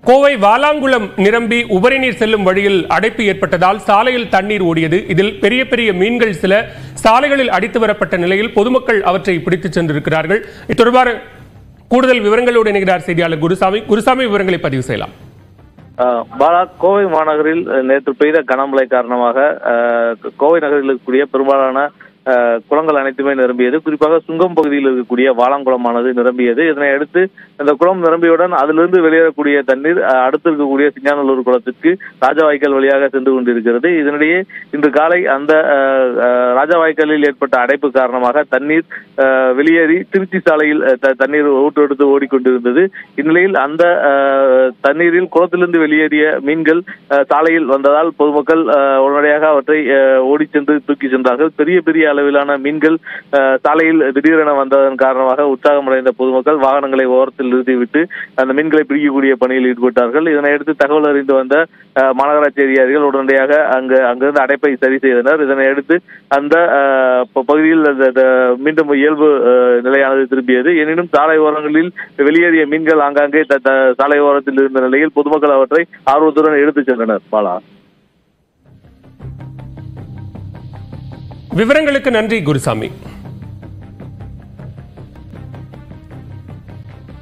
கோவை வாலாங்குளம் நிரம்பி உபரி நீர் செல்லும் வழியில் அடைப்பு ஏற்பட்டதால் சாலையில் தண்ணீர் ஓடியது இதில் பெரிய பெரிய மீன்கள் சில சாலைகளில் அடித்து வரப்பட்ட நிலையில் பொதுமக்கள் அவற்றை பிடித்துச் சென்றிருக்கிறார்கள் இது தொடர்பான கூடுதல் விவரங்களோடு இணைகிறார் செய்தியாளர் குருசாமி குருசாமி விவரங்களை பதிவு செய்யலாம் ஆஹ் பாலா கோவை மாநகரில் அஹ், நேற்று பெய்த கனமழை காரணமாக ஆஹ், கோவை நகரில் இருக்கக்கூடிய பெரும்பாலான ஆஹ், குளங்கள் அனைத்துமே நிரம்பியது குறிப்பாக சுங்கம் பகுதியில் இருக்கக்கூடிய வாலாங்குளமானது நிரம்பியது இதனை அடுத்து அந்த குளம் நிரம்பியவுடன் அதிலிருந்து வெளியேறக்கூடிய தண்ணீர் ஆஹ், அடுத்து இருக்கக்கூடிய சிங்காநல்லூர் குளத்திற்கு ராஜவாய்க்கால் வழியாக சென்று கொண்டிருக்கிறது இதனிடையே இன்று காலை அந்த ஆஹ், ஆஹ், ராஜவாய்க்காலில் ஏற்பட்ட அடைப்பு காரணமாக தண்ணீர் ஆஹ், வெளியேறி திருச்சி சாலையில் அஹ், த- தண்ணீர் ஊற்றெடுத்து ஓடிக்கொண்டிருந்தது இந்நிலையில் அந்த ஆஹ், தண்ணீரில் குளத்திலிருந்து வெளியேறிய மீன்கள் ஆஹ், சாலையில் வந்ததால் பொதுமக்கள் ஆஹ், உடனடியாக அவற்றை ஆஹ், ஓடிச் சென்று தூக்கி சென்றார்கள் பெரிய பெரிய அளவிலான மீன்கள் ஆஹ், சாலையில் திடீரென வந்ததன் காரணமாக உற்சாகமடைந்த பொதுமக்கள் வாகனங்களை ஓரத்தில் நிறுத்திவிட்டு அந்த மீன்களை பிடிக்கக்கூடிய பணியில் ஈடுபட்டார்கள் இதனையடுத்து தகவல் அறிந்து வந்த ஆஹ், மாநகராட்சி அதிகாரிகள் உடனடியாக அங்கு அங்கிருந்து அடைப்பை சரி செய்தனர் இதனை அடுத்து அந்த ஆஹ், ப- பகுதியில் அந்த- அந்த மீண்டும் இயல்பு ஆஹ், நிலையானது திரும்பியது எனினும் சாலை ஓரங்களில் வெளியேறிய மீன்கள் ஆங்காங்கே த- த- சாலை ஓரத்தில் இருந்த நிலையில் பொதுமக்கள் அவற்றை ஆர்வத்துடன் எடுத்துச் சென்றனர் பாலா விவரங்களுக்கு நன்றி குருசாமி